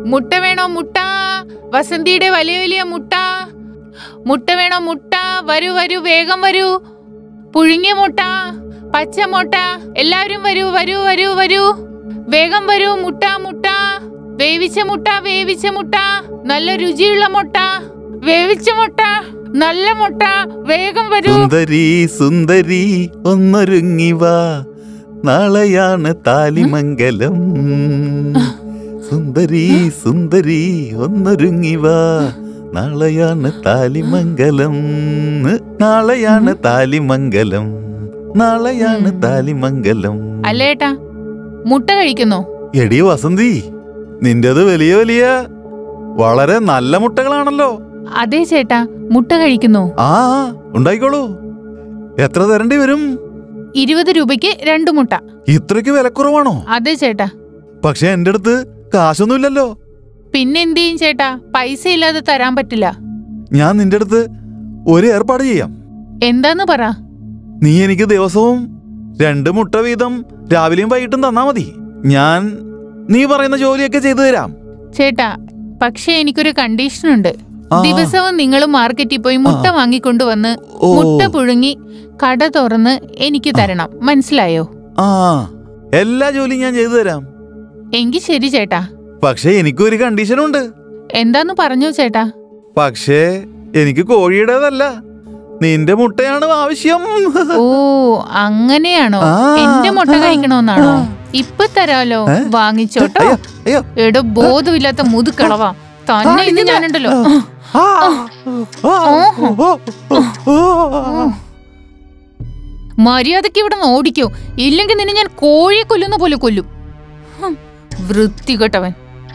മുട്ട വേണോ മുട്ട വസന്തിയുടെ വലിയ വലിയ മുട്ട മുട്ട വേണോ മുട്ട വരൂ വരൂ വേഗം വരൂ പുഴുങ്ങിയ മുട്ട പച്ച മുട്ട എല്ലാവരും വരൂ വരൂ വരൂ വരൂ വേഗം വരൂ മുട്ട മുട്ട വേവിച്ച മുട്ട വേവിച്ച മുട്ട നല്ല രുചിയുള്ള മുട്ട വേവിച്ച മുട്ട നല്ല മുട്ട വേഗം വരൂ സുന്ദരി സുന്ദരി ഒന്നൊരുങ്ങി വാ നാളെയാണ് താലിമംഗലം സുന്ദരി സുന്ദരി ഒന്നൊരുങ്ങി വാ നാളെയാണ് താലിമംഗലം നാളെയാണ് താലിമംഗലം നാളെയാണ് ഉം. താലിമംഗലം അല്ലേട്ടാ മുട്ട കഴിക്കുന്നോ എടി വസന്തി നിന്റേത് വലിയ വലിയ വളരെ നല്ല മുട്ടകളാണല്ലോ അതെ ചേട്ടാ മുട്ട കഴിക്കുന്നോ ആ ഉണ്ടായിക്കോളൂ എത്ര തരേണ്ടി വരും ഇരുപത് രൂപയ്ക്ക് രണ്ട് മുട്ട ഇത്രയ്ക്ക് വിലക്കുറവാണോ അതെ ചേട്ടാ പക്ഷെ എന്റെ അടുത്ത് കാശൊന്നുമില്ലല്ലോ പിന്നെ എന്ത് ചെയ്യും ചേട്ടാ പൈസ ഇല്ലാതെ തരാൻ പറ്റില്ല ഞാൻ നിന്റെ അടുത്ത് ഒരു ഏർപ്പാട് ചെയ്യാം എന്താന്ന് പറ നീ എനിക്ക് ദിവസവും രണ്ട് മുട്ട വീതം രാവിലെയും വൈകിട്ടും തന്നാ മതി ഞാൻ നീ പറയുന്ന ജോലിയൊക്കെ ചെയ്തു തരാം ചേട്ടാ പക്ഷേ എനിക്കൊരു കണ്ടീഷൻ ഉണ്ട് ആ, ദിവസവും നിങ്ങൾ മാർക്കറ്റിൽ പോയി മുട്ട ആ. വാങ്ങിക്കൊണ്ടുവന്ന് ഓ, മുട്ട പുഴുങ്ങി കട തുറന്ന് എനിക്ക് തരണം മനസ്സിലായോ ആ എല്ലാ ജോലിയും ഞാൻ ചെയ്തു തരാം എങ്കി ശരി ചേട്ടാ പക്ഷെ എനിക്കൊരു കണ്ടീഷനുണ്ട് എന്താന്ന് പറഞ്ഞു ചേട്ടാ പക്ഷേ എനിക്ക് കോഴിയുടേതല്ല നിന്റെ മുട്ടയാണ് ആവശ്യം ഓ അങ്ങനെയാണോ ആ, എന്റെ മുട്ട ആ, കഴിക്കണോന്നാണോ ആ. ഇപ്പൊ തരാലോ ഏ? വാങ്ങിച്ചോട്ടോ അയ്യോ, അയ്യോ. എടോ ബോധമില്ലാത്ത മുതുക്കളവാ തന്നെ ഇന്ന് ഞാനുണ്ടല്ലോ ആ, ആ, ഓഹോ. ഓ, ഓ, ഓ. മര്യാദക്ക് ഇവിടെ നിന്ന് ഓടിക്കോ ഇല്ലെങ്കിൽ നിന്നെ ഞാൻ കോഴിയെ കൊല്ലുന്ന പോലെ കൊല്ലും ഹും, വൃത്തികെട്ടവൻ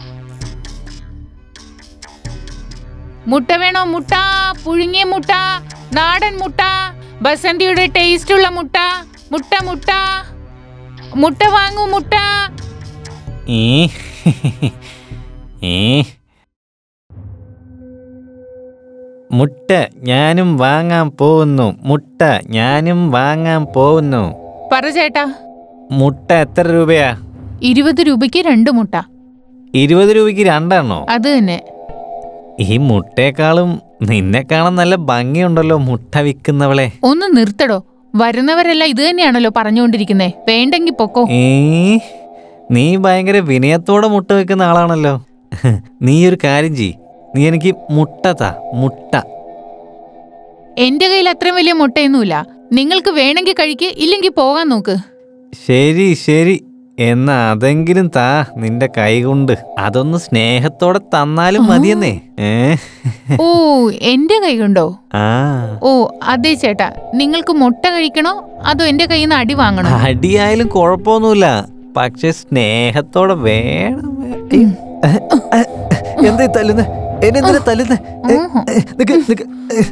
മുട്ട വേണോ മുട്ട പുഴുങ്ങിയ മുട്ട നാടൻ മുട്ട ബസന്തിയുടെ ടേസ്റ്റുള്ള മുട്ട മുട്ട മുട്ട മുട്ട വാങ്ങൂ മുട്ട ഏ ഏ മുട്ട ഞാനും വാങ്ങാൻ പോകുന്നു മുട്ട ഞാനും വാങ്ങാൻ പോകുന്നു പറ ചേട്ടാ മുട്ട എത്ര രൂപയാ ഇരുപത് രൂപയ്ക്ക് രണ്ട് മുട്ട ഇരുപത് രൂപയ്ക്ക് രണ്ടെണ്ണോ അത് തന്നെ ഈ മുട്ടയെക്കാളും നിന്നെ കാണാൻ നല്ല ഭംഗിയുണ്ടല്ലോ മുട്ട വിൽക്കുന്നവളെ ഒന്ന് നിർത്തടോ വരുന്നവരെല്ലാം ഇത് തന്നെയാണല്ലോ പറഞ്ഞുകൊണ്ടിരിക്കുന്നേ വേണ്ടെങ്കി പൊക്കോ ഏ നീ ഭയങ്കര വിനയത്തോടെ മുട്ട വെക്കുന്ന ആളാണല്ലോ നീ ഒരു കാര്യം ചെയ് നീ എനിക്ക് മുട്ട താ മുട്ട എന്റെ കയ്യിൽ അത്രയും വലിയ മുട്ടയൊന്നുമില്ല നിങ്ങൾക്ക് വേണമെങ്കിൽ കഴിക്ക് ഇല്ലെങ്കിൽ പോകാൻ നോക്ക് ശരി ശരി എന്നാ അതെങ്കിലും താ നിന്റെ കൈ കൊണ്ട് അതൊന്ന് സ്നേഹത്തോടെ തന്നാലും മതിയെന്നേ ഏ ഓ എന്റെ കൈ കൊണ്ടോ ആ ഓ അതെ ചേട്ടാ നിങ്ങൾക്ക് മുട്ട കഴിക്കണോ അതോ എന്റെ കയ്യിൽ നിന്ന് അടി വാങ്ങണോ അടിയായാലും കുഴപ്പമൊന്നുമില്ല പക്ഷെ സ്നേഹത്തോടെ വേണം അയ്യോ. എന്താ ഈ തല്ലുന്നെ എന്നെന്തിനാ തല്ലുന്നെ ഏ, ഊഹും. ഏ, നിക്ക്, നിക്ക്. ഏ,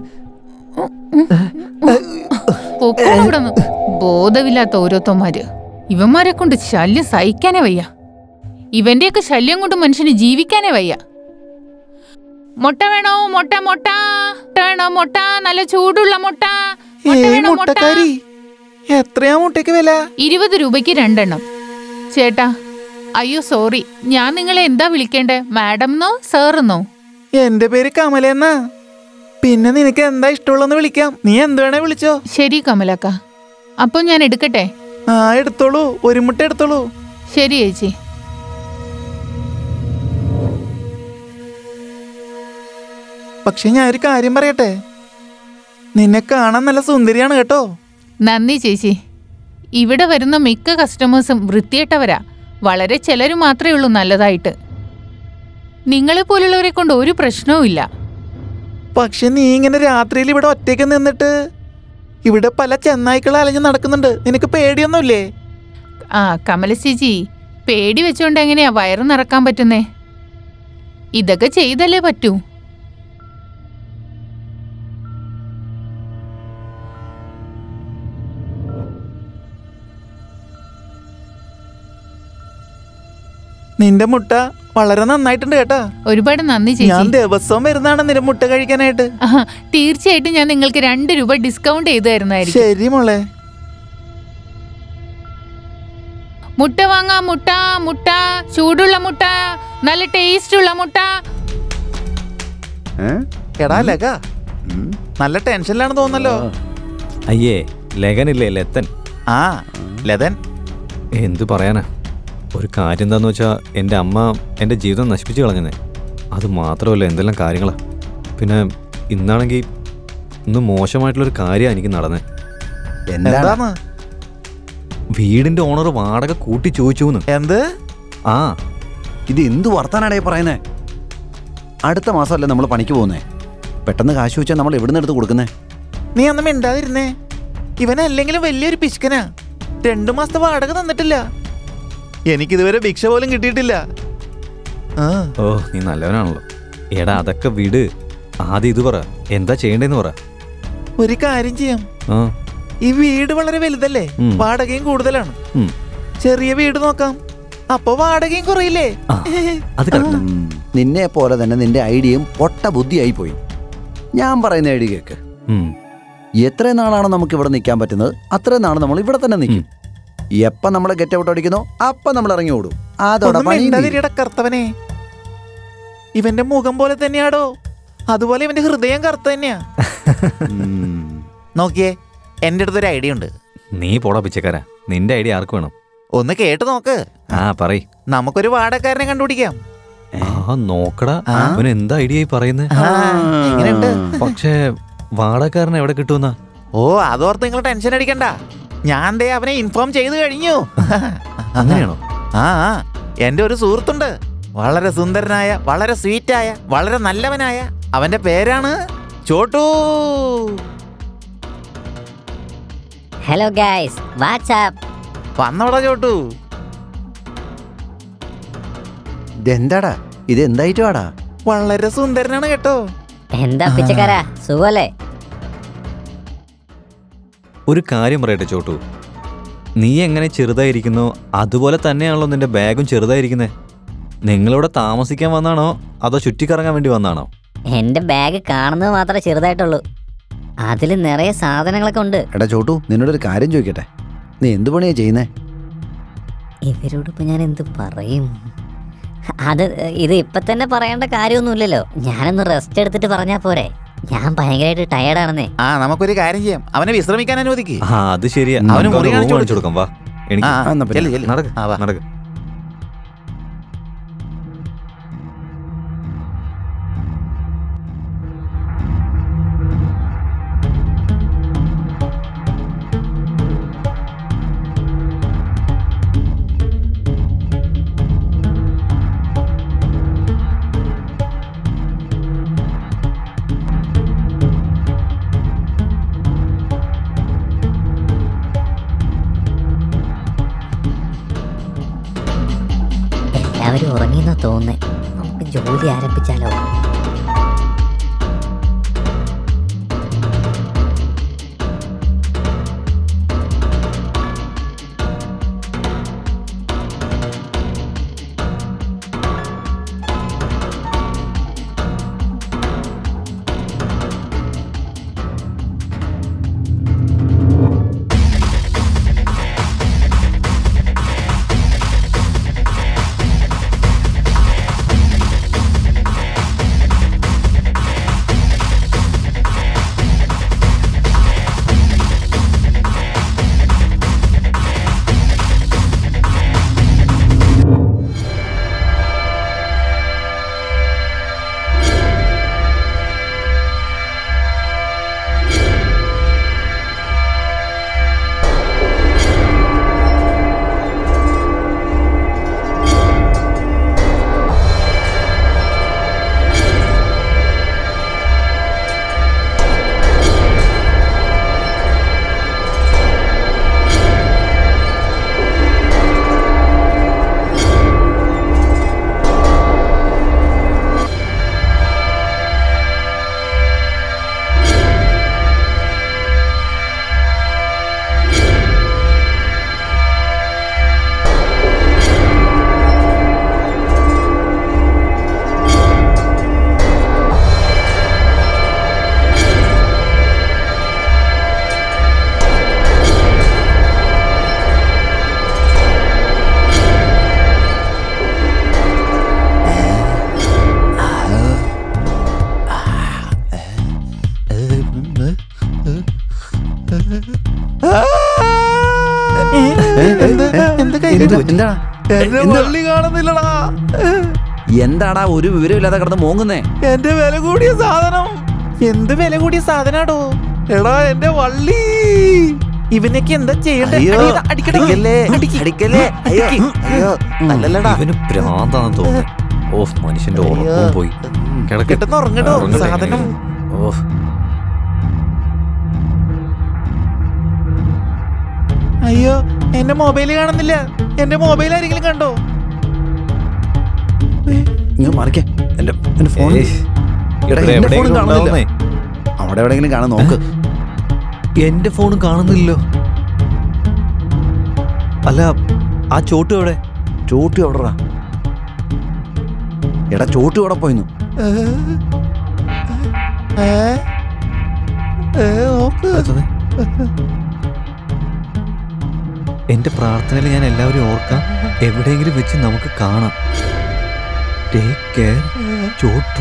പൊക്കോ ഇവിടെ നിന്ന് ബോധമില്ലാത്ത ഓരോരുത്തന്മാര് ഇവന്മാരെ കൊണ്ട് ശല്യം സഹിക്കാനേ വയ്യ ഇവന്റെയൊക്കെ ശല്യം കൊണ്ട് മനുഷ്യന് ജീവിക്കാനേ വയ്യ മുട്ട വേണോ മുട്ട മുട്ട മുട്ട വേണോ മുട്ട നല്ല ചൂടുള്ള മുട്ട മുട്ട ഏയ് വേണോ മുട്ട മുട്ടക്കാരി എത്രയാ മുട്ടയ്ക്ക് വില ഇരുപത് രൂപയ്ക്ക് രണ്ടെണ്ണം ചേട്ടാ അയ്യോ സോറി ഞാൻ നിങ്ങളെ എന്താ വിളിക്കേണ്ടേ മാഡംന്നോ സാറെന്നോ എന്റെ പേര് കമലെന്നാ പിന്നെ നിനക്ക് എന്താ ഇഷ്ടമുള്ളെന്ന് വിളിക്കാം നീ എന്ത് വേണേ വിളിച്ചോ ശരി കമലക്ക അപ്പോൾ ഞാൻ എടുക്കട്ടെ ആ എടുത്തോളൂ ഒരു മുട്ട എടുത്തോളൂ ശരി ചേച്ചി പക്ഷെ ഞാൻ ഒരു കാര്യം പറയട്ടെ നിന്നെ കാണാൻ നല്ല സുന്ദരിയാണ് കേട്ടോ നന്ദി ചേച്ചി ഇവിടെ വരുന്ന മിക്ക കസ്റ്റമേഴ്സും വൃത്തിയേട്ടവരാ വളരെ ചിലര് മാത്രമേ ഉള്ളൂ നല്ലതായിട്ട് നിങ്ങളെ പോലുള്ളവരെ കൊണ്ട് ഒരു പ്രശ്നവും ഇല്ല പക്ഷെ നീ ഇങ്ങനെ രാത്രിയിൽ ഇവിടെ ഒറ്റയ്ക്ക് നിന്നിട്ട് ഇവിടെ പല ചെന്നായ്ക്കൾ അലഞ്ഞ് നടക്കുന്നുണ്ട് നിനക്ക് പേടിയൊന്നുമില്ലേ ആ കമല ചേച്ചി പേടി വെച്ചോണ്ട് എങ്ങനെയാ വയറ് നിറക്കാൻ പറ്റുന്നേ ഇതൊക്കെ ചെയ്തല്ലേ പറ്റൂ നിന്റെ മുട്ട വളരെ നന്നായിട്ടുണ്ട് കേട്ടാ ഒരുപാട് നന്ദി ഞാൻ ചേച്ചി ദിവസവും വരുന്നതാണ് നിന്റെ മുട്ട കഴിക്കാനായിട്ട് ആഹാ, തീർച്ചയായിട്ടും ഞാൻ നിങ്ങൾക്ക് രണ്ട് രൂപ ഡിസ്കൗണ്ട് ചെയ്തു തരുന്നതായിരിക്കും ശരി മോളെ മുട്ട വാങ്ങാം മുട്ട മുട്ട ചൂടുള്ള മുട്ട നല്ല ടേസ്റ്റ് ഉള്ള മുട്ട ഏ? എടാ ലക ഉം. നല്ല ടെൻഷനിലാണ് തോന്നല്ലോ അയ്യേ ലഗനില്ലേ ലത്തൻ ആ ലതൻ എന്തു പറയാനാ ഒരു കാര്യം എന്താന്ന് വെച്ചാൽ എൻ്റെ അമ്മ എൻ്റെ ജീവിതം നശിപ്പിച്ച് കളഞ്ഞതേ അത് മാത്രമല്ല എന്തെല്ലാം കാര്യങ്ങളാ പിന്നെ ഇന്നാണെങ്കിൽ ഇന്ന് മോശമായിട്ടുള്ളൊരു കാര്യമാണ് എനിക്ക് നടന്നത് എന്താണ് എന്താന്ന് വീടിൻ്റെ ഓണർ വാടക കൂട്ടി ചോദിച്ചു എന്ത് ആ ഇത് എന്ത് വർത്താനാടേ പറയുന്നേ അടുത്ത മാസമല്ലേ നമ്മൾ പണിക്ക് പോകുന്നേ പെട്ടെന്ന് കാശ് വെച്ചാൽ നമ്മൾ എവിടുന്ന് എടുത്ത് കൊടുക്കുന്നേ നീ ഒന്നും മിണ്ടാതിരുന്നേ ഇവനല്ലെങ്കിലും വലിയൊരു പിശുക്കനാ രണ്ടു മാസത്തെ വാടക തന്നിട്ടില്ല എനിക്കിതുവരെ ഭിക്ഷ പോലും കിട്ടിയിട്ടില്ല ആ ഓ നീ നല്ലവനാണല്ലോ എടാ അതൊക്കെ വിട് ആദ്യം ഇത് പറ എന്താ ചെയ്യേണ്ടതെന്ന് പറ ഒരു കാര്യം ചെയ്യാം ആ ഈ വീട് വളരെ വലുതല്ലേ ഉം. വാടകയും കൂടുതലാണ് ഉം. ചെറിയ വീട് നോക്കാം അപ്പൊ വാടകയും കുറയില്ലേ ആ, അത് കറക്റ്റ് ഉം. നിന്നെ പോലെ തന്നെ നിന്റെ ഐഡിയയും പൊട്ട ബുദ്ധിയായി പോയി ഞാൻ പറയുന്ന ഐഡിയ കേക്ക് എത്ര നാളാണ് നമുക്ക് ഇവിടെ നിൽക്കാൻ പറ്റുന്നത് അത്രയും നാൾ നമ്മൾ ഇവിടെ തന്നെ നിൽക്കും എപ്പം നമ്മൾ ഗെറ്റ് ഔട്ട് അടിക്കുന്നോ അപ്പം നമ്മൾ ഇറങ്ങി ഓടും അതോടെ ഒന്നും പണിയും തീരും. മിണ്ടാതിരിയെടാ കറുത്തവനെ ഇവന്റെ മുഖം പോലെ തന്നെയാടോ അതുപോലെ ഇവന്റെ ഹൃദയം കറുത്ത തന്നെയാ ഉം. നോക്കിയേ എന്റെ അടുത്തൊരു ഐഡിയ ഉണ്ട് നീ പോടാ പിച്ചക്കാരാ നിന്റെ ഐഡിയ ആർക്ക് വേണം ഒന്ന് കേട്ട് നോക്ക് ആ പറയ് നമുക്കൊരു വാടകക്കാരനെ കണ്ടുപിടിക്കാം ആ നോക്കടാ ആ. അവൻ എന്താ ഐഡിയ ആയി പറയുന്നത് ആ, എങ്ങനെയുണ്ട് പക്ഷേ വാടകക്കാരൻ എവിടെ കിട്ടുമെന്നാ ഓ അതോർത്ത് നിങ്ങൾ ടെൻഷൻ അടിക്കണ്ട ഞാൻ ദേ അവനെ ഇൻഫോം ചെയ്തു കഴിഞ്ഞു അങ്ങനെയാണോ ആ ആ, എന്റെ ഒരു സുഹൃത്തുണ്ട് വളരെ സുന്ദരനായ വളരെ സ്വീറ്റായ വളരെ നല്ലവനായ അവന്റെ പേരാണ് ചോട്ടു ഹലോ ഗൈസ് വാട്സാപ്പ് വന്നോടാ ചോട്ടു ഇതെന്താടാ ഇത് എന്തായിട്ടുവാടാ വളരെ സുന്ദരനാണ് കേട്ടോ എന്താ പിച്ചക്കാരാ സുഖല്ലേ ഒരു കാര്യം പറയട്ടെ ചോട്ടു നീ എങ്ങനെ ചെറുതായിരിക്കുന്നോ അതുപോലെ തന്നെയാണല്ലോ നിന്റെ ബാഗും ചെറുതായിരിക്കുന്നേ നിങ്ങളിവിടെ താമസിക്കാൻ വന്നാണോ അതോ ചുറ്റിക്കറങ്ങാൻ വേണ്ടി വന്നാണോ എന്റെ ബാഗ് കാണുന്നത് മാത്രമേ ചെറുതായിട്ടുള്ളൂ അതിൽ നിറയെ സാധനങ്ങളൊക്കെ ഉണ്ട് എടാ ചോട്ടു നിന്നോടൊരു കാര്യം ചോദിക്കട്ടെ നീ എന്ത് പണിയാ ചെയ്യുന്നേ ഇവരോട് ഇപ്പൊ ഞാൻ എന്ത് പറയും അത് ഇത് ഇപ്പൊ തന്നെ പറയേണ്ട കാര്യമൊന്നുമില്ലല്ലോ ഞാനൊന്ന് റെസ്റ്റ് എടുത്തിട്ട് പറഞ്ഞാ പോരെ ഞാൻ ഭയങ്കരമായിട്ട് ടയർഡാണെന്നേ ആ നമുക്കൊരു കാര്യം ചെയ്യാം അവനെ വിശ്രമിക്കാൻ അനുവദിക്ക് ആ അത് ശരിയാ അവന് നമുക്ക് മുറി room കാണിച്ചു കാണിച്ചു കൊടുക്കാം വാ എനിക്ക് ആ, ആ, എന്നാ പിന്നെ. ചെല്ല്, ചെല്ല്. നടക്ക് ആ, വാ. നടക്ക് എല്ലാവരും ഉറങ്ങിയെന്നാ തോന്നുന്നേ നമുക്ക് ജോലി ആരംഭിച്ചാലോ എന്ത് എന്താ എന്റെ എന്താ? വള്ളി കാണുന്നില്ലടാ എന്താടാ ഒരു വിവരമില്ലാതെ കിടന്ന് മോങ്ങുന്നേ എന്റെ വില കൂടിയ സാധനം എന്ത് വില കൂടിയ സാധനാടോ എടാ എന്റെ വള്ളി ഇവനൊക്കെ എന്താ ചെയ്യണ്ടേ അയ്യോ അടി, ഇതാ, അടിക്കടാ. അടിക്കല്ലേ അടിക്ക്. അടിക്കല്ലേ അയ്യോ അയ്യോ നല്ലല്ലടാ ഇവന് ഭ്രാന്താണെന്ന് തോന്നുന്നു ഓ മനുഷ്യന്റെ ഉറക്കവും പോയി കിടക്ക്. കിടന്ന് ഉറങ്ങട്ടോ, ഉറങ്ങട്ടെ സാധനം. എങ്ങനെയെങ്കിലും. ഓ അയ്യോ എന്റെ മൊബൈൽ കാണുന്നില്ല എന്റെ മൊബൈൽ ആരെങ്കിലും കണ്ടോ ഇങ്ങനെ മറിക്കേ എന്റെ എന്റെ ഫോൺ ഏയ്, എടാ, ഇവിടെ എന്റെ ഫോണും എവിടെയെങ്കിലും കാണുന്നില്ല. ഉണ്ടാവുന്നേ. അവിടെ എവിടെയെങ്കിലും കാണാൻ നോക്ക് എന്റെ ഫോണും കാണുന്നില്ലല്ലോ അല്ല ആ ചോട്ട് എവിടെ ചോട്ടു എവിടെടാ എടാ ചോട്ടു എവിടെ പോയിന്നു ഏ? ഏ, നോക്ക്. അടുത്തത്. എന്റെ പ്രാർത്ഥനയിൽ ഞാൻ എല്ലാവരും ഓർക്കാം എവിടെയെങ്കിലും വെച്ച് നമുക്ക് കാണാം Take care, ചോട്ടു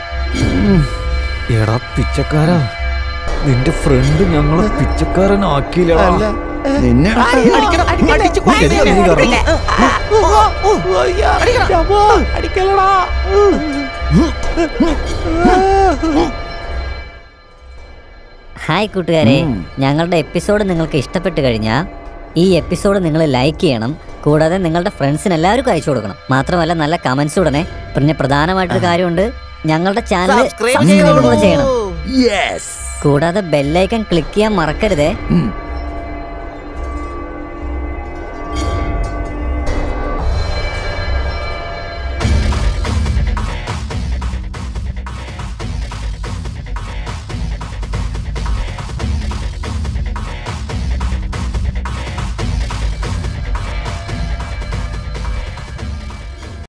എടാ പിച്ചക്കാരാ നിന്റെ ഫ്രണ്ട് ഞങ്ങളെ പിച്ചക്കാരനാക്കിയില്ലടാ അല്ല. നിന്നെ അടിക്കണം, അടിച്ച് കൊല്ലല്ലേ, നീ കയറ്. കൊല്ലല്ലേ. ഓ, ഓ, ഓ, അയ്യോ, അമ്മോ, അടിക്കല്ലടാ. ഹായ് കൂട്ടുകാരെ ഉം. ഞങ്ങളുടെ എപ്പിസോഡ് നിങ്ങൾക്ക് ഇഷ്ടപ്പെട്ട് കഴിഞ്ഞാൽ ഈ എപ്പിസോഡ് നിങ്ങൾ ലൈക്ക് ചെയ്യണം കൂടാതെ നിങ്ങളുടെ ഫ്രണ്ട്സിന് എല്ലാവർക്കും അയച്ചു കൊടുക്കണം മാത്രമല്ല നല്ല കമന്റ്സ് ഉടനെ പിന്നെ പ്രധാനമായിട്ടൊരു കാര്യമുണ്ട് ഞങ്ങളുടെ ചാനൽ Subscribe സബ്സ്ക്രൈബ് കൂടെ ചെയ്യണോ? ചെയ്യണം യെസ് കൂടാതെ ബെല്ലൈക്കൺ ക്ലിക്ക് ചെയ്യാൻ മറക്കരുതേ ഉം.